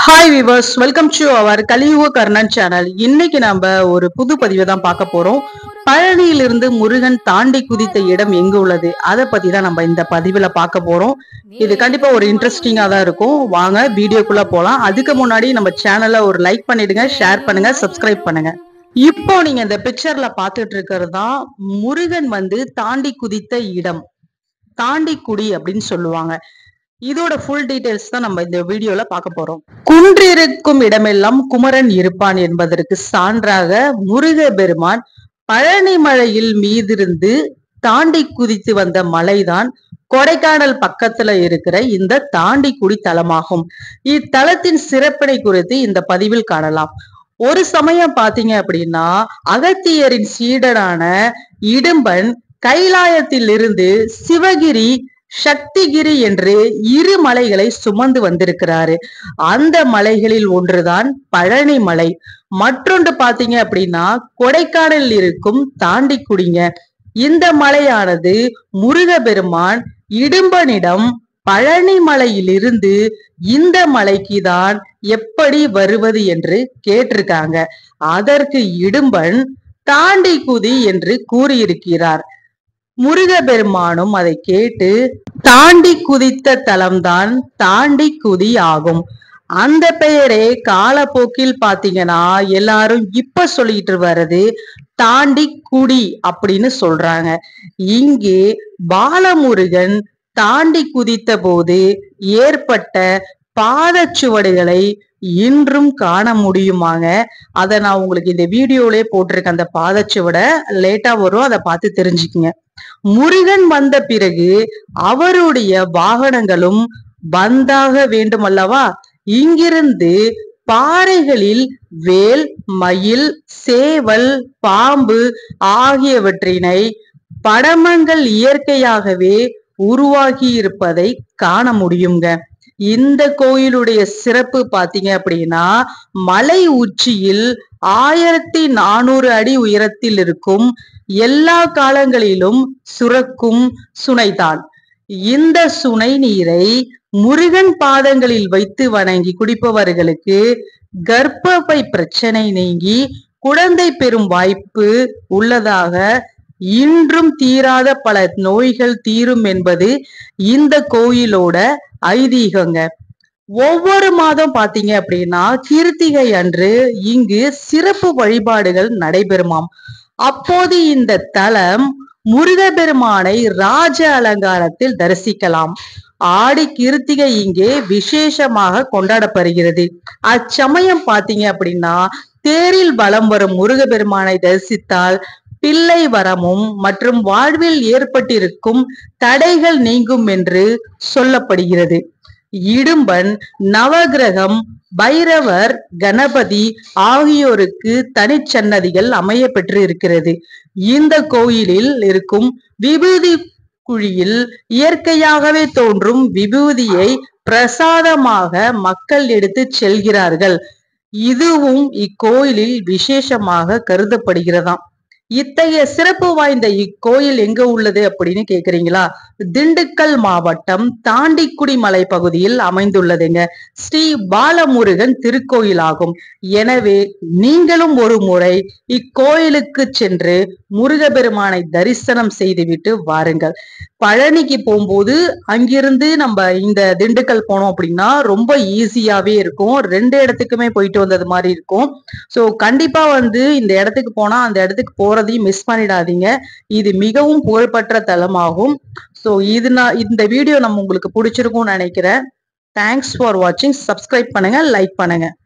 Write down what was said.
hi viewers welcome to our Kaliyuga Karnan channel இன்னைக்கு நம்ம ஒரு புது பதிவை தான் பார்க்க போறோம் பழனியிலிருந்து முருகன் தாண்டி குதித்த இடம் எங்க உள்ளது அதை பத்தி தான் நம்ம இந்த பதிவுல பார்க்க போறோம் இது கண்டிப்பா ஒரு இன்ட்ரெஸ்டிங்கா தான் இருக்கும் வாங்க வீடியோக்குள்ள போலாம் அதுக்கு முன்னாடி நம்ம சேனலை ஒரு லைக் பண்ணிடுங்க ஷேர் பண்ணுங்க சப்ஸ்கிரைப் பண்ணுங்க இப்போ நீங்க இந்த பிக்சர்ல பார்த்துட்டு இருக்கிறது தான் முருகன் வந்து தாண்டி குதித்த இடம் தாண்டி குடி அப்படின்னு சொல்லுவாங்க இதோட ஃபுல் டீடைல்ஸ் தான் நம்ம இந்த வீடியோல பார்க்க போறோம் குன்றிருக்கும் இடமெல்லாம் குமரன் இருப்பான் என்பதற்கு சான்றாக முருக பெருமான் பழனி மலையில் மீதிருந்து தாண்டி குதித்து வந்த மலைதான் கொடைக்கானல் பக்கத்துல இருக்கிற இந்த தாண்டிக்குடி தலமாகும் இத்தலத்தின் சிறப்பினை குறித்து இந்த பதிவில் காணலாம் ஒரு சமயம் பாத்தீங்க அப்படின்னா அகத்தியரின் சீடனான இடும்பன் கைலாயத்திலிருந்து சிவகிரி சக்திகிரி என்று இரு மலைகளை சுமந்து வந்திருக்கிறாரு அந்த மலைகளில் ஒன்றுதான் பழனி மலை மற்றொன்று பாத்தீங்க அப்படின்னா கொடைக்கானலில் இருக்கும் தாண்டிக்குடிங்க இந்த மலையானது முருகபெருமான் இடும்பனிடம் பழனி மலையிலிருந்து இந்த மலைக்கு தான் எப்படி வருவது என்று கேட்டிருக்காங்க அதற்கு இடும்பன் தாண்டி குதி என்று கூறியிருக்கிறார் முருகபெருமானும் அதை கேட்டு தாண்டி குதித்த தலம்தான் தாண்டி குதி ஆகும் அந்த பெயரே காலப்போக்கில் பாத்தீங்கன்னா எல்லாரும் இப்ப சொல்லிட்டு வர்றது தாண்டி குடி அப்படின்னு சொல்றாங்க இங்கே பாலமுருகன் தாண்டி குதித்த போது ஏற்பட்ட பாதச்சுவடுகளை இன்றும் காண முடியுமாங்க அதை நான் உங்களுக்கு இந்த வீடியோலயே போட்டிருக்கேன் அந்த பாதச்சுவடை லேட்டா வரும் அதை பார்த்து தெரிஞ்சுக்குங்க முருகன் வந்த பிறகு அவருடைய வாகனங்களும் வந்தாக வேண்டும் அல்லவா இங்கிருந்து பாறைகளில் வேல் மயில் சேவல் பாம்பு ஆகியவற்றினை படமங்கள் இயற்கையாகவே உருவாகி இருப்பதை காண முடியுங்க இந்த கோயிலுடைய சிறப்பு பாத்தீங்க அப்படின்னா மலை உச்சியில் ஆயிரத்தி நானூறு அடி உயரத்தில் இருக்கும் எல்லா காலங்களிலும் சுரக்கும் சுனைதான் இந்த சுனை நீரை முருகன் பாதங்களில் வைத்து வணங்கி குடிப்பவர்களுக்கு கர்ப்பப்பை பிரச்சனை நீங்கி குழந்தை பெறும் வாய்ப்பு உள்ளதாக இன்றும் தீராத பல நோய்கள் தீரும் என்பது இந்த கோயிலோட ஐதீகங்க ஒவ்வொரு மாதம் பாத்தீங்க அப்படின்னா கிருத்திகை அன்று இங்கு சிறப்பு வழிபாடுகள் நடைபெறுமாம் அப்போது இந்த தலம் முருகபெருமானை ராஜ அலங்காரத்தில் தரிசிக்கலாம் ஆடி கிருத்திகை இங்கே விசேஷமாக கொண்டாடப்படுகிறது அச்சமயம் பாத்தீங்க அப்படின்னா தேரில் வலம் வரும் முருகபெருமானை தரிசித்தால் பிள்ளை வரமும் மற்றும் வாழ்வில் ஏற்பட்டிருக்கும் தடைகள் நீங்கும் என்று சொல்லப்படுகிறது இடும்பன் நவகிரகம் பைரவர் கணபதி ஆகியோருக்கு தனிச்சன்னதிகள் அமைய பெற்று இருக்கிறது இந்த கோயிலில் இருக்கும் விபூதி குழியில் இயற்கையாகவே தோன்றும் விபூதியை பிரசாதமாக மக்கள் எடுத்து செல்கிறார்கள் இதுவும் இக்கோயிலில் விசேஷமாக கருதப்படுகிறதாம் இத்தகைய சிறப்பு வாய்ந்த இக்கோயில் எங்க உள்ளது அப்படின்னு கேக்குறீங்களா திண்டுக்கல் மாவட்டம் தாண்டிக்குடி மலை பகுதியில் அமைந்துள்ளதுங்க ஸ்ரீ பாலமுருகன் திருக்கோயில் ஆகும் எனவே நீங்களும் ஒரு முறை இக்கோயிலுக்கு சென்று முருகபெருமானை தரிசனம் செய்துவிட்டு வாருங்கள் பழனிக்கு போகும்போது அங்கிருந்து நம்ம இந்த திண்டுக்கல் போனோம் அப்படின்னா ரொம்ப ஈஸியாவே இருக்கும் ரெண்டு இடத்துக்குமே போயிட்டு வந்தது மாதிரி இருக்கும் ஸோ கண்டிப்பா வந்து இந்த இடத்துக்கு போனா அந்த இடத்துக்கு போறதையும் மிஸ் பண்ணிடாதீங்க இது மிகவும் புகழ்பெற்ற தலமாகும் ஸோ இது நான் இந்த வீடியோ நம்ம உங்களுக்கு பிடிச்சிருக்கும்னு நினைக்கிறேன் தேங்க்ஸ் ஃபார் வாட்சிங் சப்ஸ்கிரைப் பண்ணுங்க லைக் பண்ணுங்க